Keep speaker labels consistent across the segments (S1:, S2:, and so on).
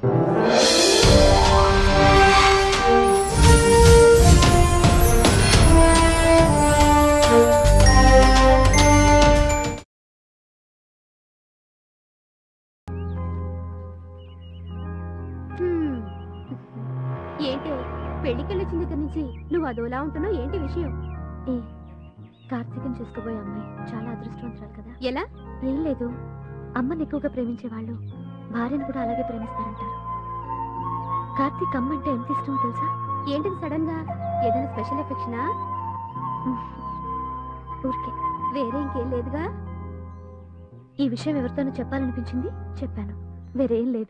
S1: హ్మ్. ఏంటి పెళ్లికెళ్ళొచ్చిన దగ్గర నుంచి నువ్వు అదోలా ఉంటున్నావు ఏంటి విషయం
S2: ఏ కార్తీకం చేసుకోబోయే అమ్మాయి చాలా అదృష్టవంతురాలు కదా
S1: ఎలా
S2: ఏం లేదు అమ్మని ఎక్కువగా ప్రేమించే వాళ్ళు భార్యను కూడా అలాగే ప్రేమిస్తారంటారు కార్తీక్ అమ్మ అంటే ఎంత ఇష్టమో తెలుసా
S1: ఏంటిది సడన్ గా ఏదైనా స్పెషల్ ఎఫెక్షనా
S2: ఊరికే
S1: వేరే ఇంకేం లేదుగా
S2: ఈ విషయం ఎవరితోనూ చెప్పాలనిపించింది చెప్పాను వేరేం లేదు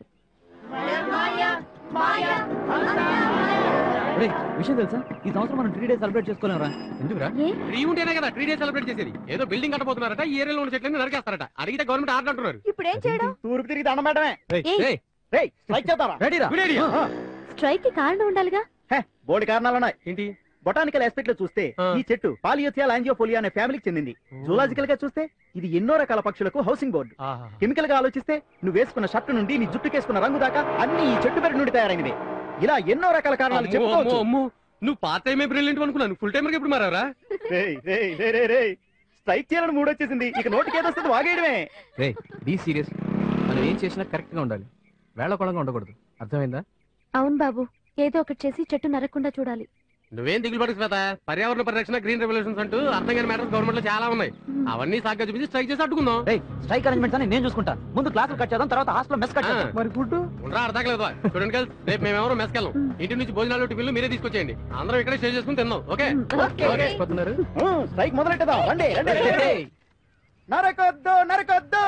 S3: ఒరేయ్, విషయం తెలుసా ఈ సంవత్సరం మనం త్రీ డేస్ సెలబ్రేట్ చేసుకోలేమరా
S4: ఎందుకురా
S2: ఏ
S4: ట్రీ ఉంటేనే కదా త్రీ డేస్ సెలబ్రేట్ చేసేది ఏదో బిల్డింగ్ కట్టబోతున్నారట ఈ ఏరియాలో ఉన్న చెట్లన్నీ నరికేస్తారట అడిగితే గవర్నమెంట్ ఆర్డర్ అంటున్నారు
S1: ఇప్పుడేం చేయడం
S5: తూర్పు తిరిగి దండం పెట్టడమే
S2: ఏయ్.
S5: రేయ్ స్ట్రైక్ చేద్దారా
S3: రెడీరా
S4: Good idea.
S2: స్ట్రైక్ కి కారణం ఉండాలిగా
S5: హే, బోడి కారణాలు ఉన్నాయి
S4: ఏంటి
S5: బొటానికల్ ఆస్పెక్ట్ లో చూస్తే
S4: ఆ.
S5: ఈ చెట్టు పాలియోథియా లాంజియోఫోలియా అనే ఫ్యామిలీకి చెందింది జూలాజికల్ గా చూస్తే ఇది ఎన్నో రకాల పక్షులకు హౌసింగ్ బోర్డు
S4: ఆహా.
S5: కెమికల్ గా ఆలోచిస్తే నువ్వు వేసుకున్న షర్టు నుండి నీ జుట్టుకేసుకున్న రంగు దాకా అన్ని ఈ చెట్టు పెరటి నుండి తయారైనవి ఇలా ఎన్నో రకాల కారణాలు
S4: అమ్మో, అమ్మో,
S5: చెప్పుకోవచ్చు
S4: అమ్మో. నువ్వు పార్ట్ టైమే బ్రిలియంట్ అనుకున్నాను ఫుల్ టైమర్ ఎప్పుడు మారావరా
S5: రేయ్, రేయ్, రేయ్, రేయ్, రేయ్. స్ట్రైక్ చేయాలని మూడొచ్చేసింది ఇక నోటికి ఏదొస్తుంది వాగేయడమే
S3: రే బీ సీరియస్ మనం ఏం చేసినా కరెక్ట్ గా ఉండాలి వేళకోళంగా ఉండకూడదు అర్థమైందా
S2: అవును బాబు ఏదో ఒకటి చేసి చెట్టు నరకుండా చూడాలి
S4: నువ్వేం దిగులు పడకు శ్వేత పర్యావరణ పరిరక్షణ గ్రీన్ రెవల్యూషన్స్ అంటూ అర్థం కాని మ్యాటర్స్ గవర్నమెంట్ లో చాలా ఉన్నాయి అవన్నీ సాగ్గా చూపించి స్ట్రైక్ చేసి అడ్డుకుందాం
S3: రే స్ట్రైక్ అరేంజ్మెంట్స్ అని నేను చూసుకుంటాను ముందు క్లాసులు కట్ చేద్దాం తర్వాత హాస్టల్ మెస్ కట్ చేద్దాం
S4: ఆ.
S3: మరి ఫుడ్
S4: ఉండరా అర్థం చూడండి గర్ల్స్ రేపు మేమెవరో మెస్కెళ్ళం ఇంటి నుంచి భోజనాలు టిఫిన్లు మీరే తీసుకొచ్చేయండి అందరం ఇక్కడే స్టే చేసుకుని తిందాం ఓకే
S2: ఓకే.
S3: పోతున్నారు
S5: ఉమ్, స్ట్రైక్ మొదలెట్టదాం రండి రండి, రండి, రండి. నరకొద్దు నరకొద్దు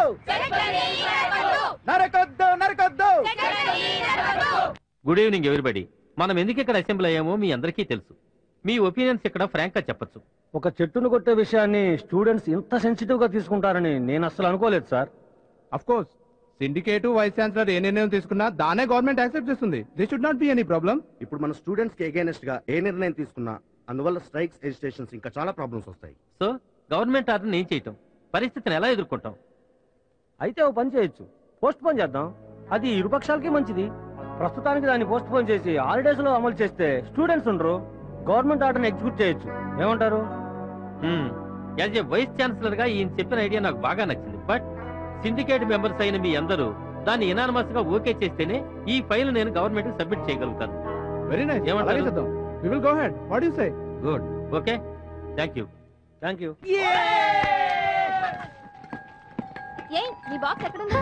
S5: నరకొద్దు నరకొద్దు
S6: గుడ్ ఈవినింగ్ ఎవ్రీబడి మనం ఎందుకు ఇక్కడ అసెంబ్లీ అయ్యామో మీ అందరికీ తెలుసు మీ ఒపీనియన్స్ ఇక్కడ ఫ్రాంక్ గా చెప్పొచ్చు
S7: ఒక చెట్టును కొట్టే విషయాన్ని స్టూడెంట్స్ ఇంత సెన్సిటివ్ గా తీసుకుంటారని నేను అసలు అనుకోలేదు sir
S8: of course syndicate vice chancellor ఏ నిర్ణయం తీసుకున్నా దానే గవర్నమెంట్ యాక్సెప్ట్ చేస్తుంది they should not be any problem
S5: ఇప్పుడు మన స్టూడెంట్స్ కి అగేనెస్ట్ గా ఏ నిర్ణయం తీసుకున్నా అందువల్ల స్ట్రైక్స్ ఎజిటేషన్స్ ఇంకా చాలా ప్రాబ్లమ్స్ వస్తాయి
S6: సో గవర్నమెంట్ ఆర్డర్ ఏం చేయటం పరిస్థితిని ఎలా ఎదుర్కొంటాం
S7: అయితే ఓ పని చేయొచ్చు పోస్ట్ పోన్ చేద్దాం అది ఇరుపక్షాలకి మంచిది ప్రస్తుతానికి దాన్ని పోస్ట్ పోన్ చేసి హాలిడేస్ లో అమలు చేస్తే స్టూడెంట్స్ ఉండరు గవర్నమెంట్ ఆర్డర్ ఎగ్జిక్యూట్ చేయొచ్చు ఏమంటారు
S6: యాజ్ ఏ వైస్ ఛాన్సలర్ గా ఈయన చెప్పిన ఐడియా నాకు బాగా నచ్చింది బట్ సిండికేట్ మెంబర్స్ అయిన మీ అందరూ దాన్ని ఇనానమస్ గా ఓకే చేస్తేనే ఈ ఫైల్ నేను గవర్నమెంట్ కి సబ్మిట్ చేయగలుగుతాను
S8: వెరీ నైస్
S6: ఏమంటారు?
S8: అలాగే చేద్దాం we will go ahead what you say
S6: good okay thank you
S7: thank you
S1: ఏ నీ బాక్స్ ఎక్కడుంది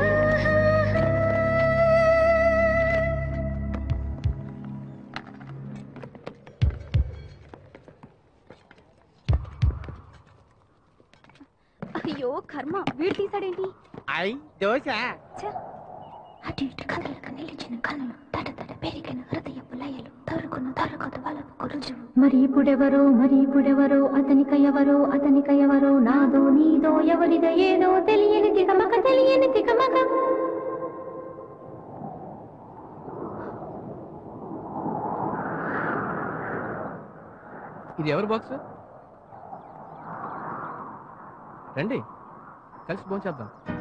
S1: అయ్యో కర్మ వీడు తీసాడేంటి
S4: ఐ దోశ
S2: అటు ఇటు కదలక నిలిచిన కన్నులు తడ తడ పెరిగిన హృదయపు లయలు తరుకును తరగదు వలపు రుజువు మరి ఇప్పుడెవరో మరి ఇప్పుడెవరో అతనిక ఎవరో అతనిక ఎవరో నాదో నీదో ఎవరిదో ఏదో తెలియని తికమక తెలియని తికమక
S3: ఇది ఎవరి బాక్స్ రండి కలిసి భోంచేద్దాం